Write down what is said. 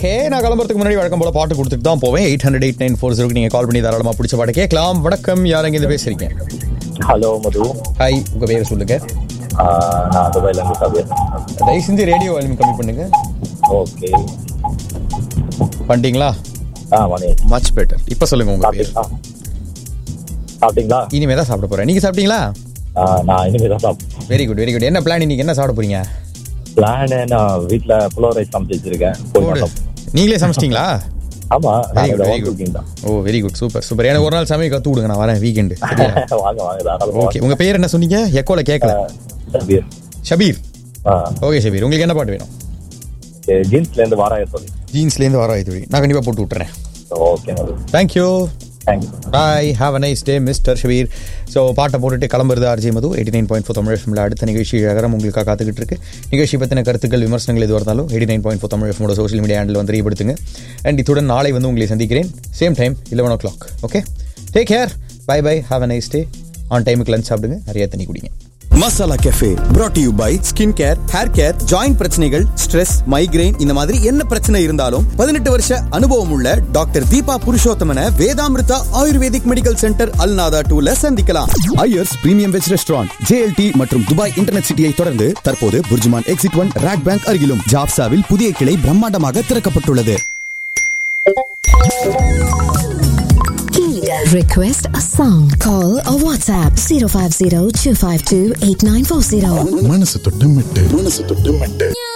Okay நான் கிளம்புறதுக்கு முன்னாடி வழக்கம் போல பாட்டு கொடுத்துட்டு தான் போவேன் eight hundred eight nine four ஜீரோக்கு நீங்கள் கால் பண்ணி தாராளமாக பிடிச்ச பாட்டு கேட்கலாம் வணக்கம் யார் இருந்து பேசுறீங்க ஹலோ மது ஹாய் உங்கள் பேரை சொல்லுங்க ஆஹ் நான் துபாயில இருந்து சபியர் தயவு செஞ்சு ரேடியோ வால்யூம் கம்மி பண்ணுங்க ஓகே பண்ணிட்டீங்களா ஆ மணி மச் பெட்டர் இப்போ சொல்லுங்க உங்க பேர் சாப்பிட்டீங்களா சாப்பிட்டீங்களா இனிமே தான் சாப்பிட போறேன் நீங்க சாப்பிட்டீங்களா ஆஹ் நான் இனிமே தான் சாப்பிட்டேன் வெரி குட் வெரி குட் என்ன பிளான் இன்னைக்கு என்ன சாப்பிட போறீங்க பிளான் நான் வீட்ல புலோ ரைஸ் சமைச்சு வச்சிருக்கேன் போய் போடு. சாப்பிடணும். நீங்களே சமைச்சிட்டீங்களா ஆமா வெரி குட் நான் வெரி குக்கிங் தான் good oh very good super super எனக்கு ஒரு நாள் சமையல் கத்து விடுங்க நான் வரேன் வீக்கெண்டு வாங்க வாங்க தாராளமா ஓகே உங்க பேர் என்ன சொன்னீங்க எக்கோல கேட்கல சபீர் ஷபீர் ஓகே ஷபீர் உங்களுக்கு என்ன பாட்டு வேணும் ஜீன்ஸ்ல இருந்து வாராய சொல்லி ஜீன்ஸ்லேருந்து வர இது நான் கண்டிப்பாக போட்டு விட்டுறேன் okay Madhu thank you thank you bye have a nice day mister Shabeer so பாட்டை போட்டுட்டு கிளம்புறது RJ Madhu eighty nine point four Tamil எஃப்எம்ல அடுத்த நிகழ்ச்சி அகரம் உங்களுக்காக காத்துக்கிட்டு இருக்கு நிகழ்ச்சி பற்றின கருத்துக்கள் விமர்சனங்கள் எது இருந்தாலும் eighty nine point four Tamil எஃப்எமோட சோஷியல் மீடியா ஹேண்டில் வந்து தெரியப்படுத்துங்க அண்ட் இத்துடன் நாளை வந்து உங்களை சந்திக்கிறேன் same time eleven o'clock okay take care bye bye have a nice day on டைமுக்கு லஞ்ச் சாப்பிடுங்க நிறைய தண்ணி குடிங்க Masala cafe brought to you by skin care hair care joint பிரச்சனைகள் ஸ்ட்ரெஸ் மைக்ரைன் இந்த மாதிரி என்ன பிரச்சனை இருந்தாலும் பதினெட்டு வருஷ அனுபவம் உள்ள doctor Deepa Purushothaman Vedamrutha ayurvedic medical centre Al Nahda டூல சந்திக்கலாம் Iyers premium veg restaurant JLT மற்றும் துபாய் இன்டர்நெட் சிட்டியை தொடர்ந்து தற்போது Burjuman exit one RAK bank அருகிலும் ஜாப்சாவில் புதிய கிளை பிரம்மாண்டமாக திறக்கப்பட்டுள்ளது Request a song. Call or WhatsApp 050 252 8940. மனசு தொட்டு மெட்டு மனசு தொட்டு மெட்டு